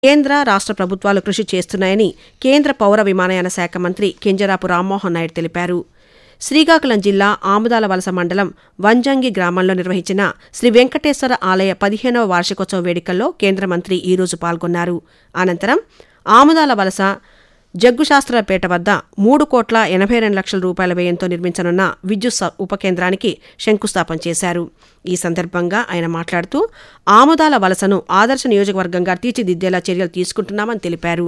కేంద్ర రాష్ట్ర ప్రభుత్వాలు కృషి చేస్తున్నాయని కేంద్ర పౌర విమానయాన శాఖ మంత్రి కింజరాపు రామ్మోహన్ నాయుడు తెలిపారు శ్రీకాకుళం జిల్లా ఆముదాల వలస మండలం వంజంగి గ్రామంలో నిర్వహించిన శ్రీ వెంకటేశ్వర ఆలయ పదిహేనవ వార్షికోత్సవ వేడుకల్లో కేంద్ర మంత్రి ఈరోజు పాల్గొన్నారు అనంతరం ఆముదాల వలస జగ్గుశాస్త్రపేట వద్ద మూడు కోట్ల ఎనభై రెండు లక్షల రూపాయల వ్యయంతో నిర్మించనున్న విద్యుత్ స- ఉపకేంద్రానికి శంకుస్థాపన చేశారు ఈ సందర్భంగా ఆయన మాట్లాడుతూ ఆముదాల వలసను ఆదర్శ నియోజకవర్గంగా తీర్చిదిద్దేలా చర్యలు తీసుకుంటున్నామని తెలిపారు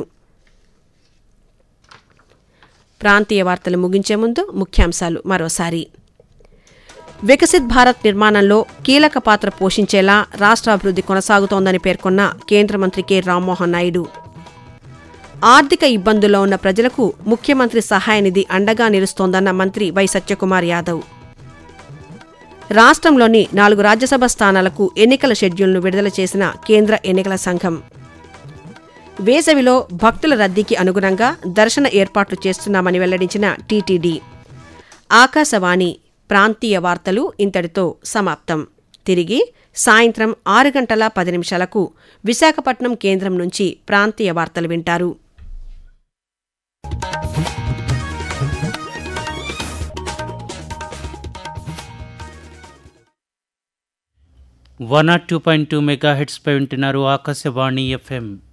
ప్రాంతీయ వార్తలు ముగించే ముందు ముఖ్యాంశాలు మరోసారి వికసిత్ భారత్ నిర్మాణంలో కీలక పాత్ర పోషించేలా రాష్ట్రాభివృద్ధి కొనసాగుతోందని పేర్కొన్న కేంద్ర మంత్రి కె రామ్మోహన్ నాయుడు ఆర్థిక ఇబ్బందుల్లో ఉన్న ప్రజలకు ముఖ్యమంత్రి సహాయ నిధి అండగా నిలుస్తోందన్న మంత్రి వై సత్యకుమార్ యాదవ్ రాష్ట్రంలోని నాలుగు రాజ్యసభ స్థానాలకు ఎన్నికల షెడ్యూల్ను విడుదల చేసిన కేంద్ర ఎన్నికల సంఘం వేసవిలో భక్తుల రద్దీకి అనుగుణంగా దర్శన ఏర్పాట్లు చేస్తున్నామని వెల్లడించిన టీటీడీ ఆకాశవాణి ప్రాంతీయ వార్తలు ఇంతటితో సమాప్తం తిరిగి సాయంత్రం ఆరు గంటల పది నిమిషాలకు విశాఖపట్నం కేంద్రం నుంచి ప్రాంతీయ వార్తలు వింటారు one nought two point two mega హెడ్స్పై వింటున్నారు ఆకాశవాణి ఎఫ్ఎం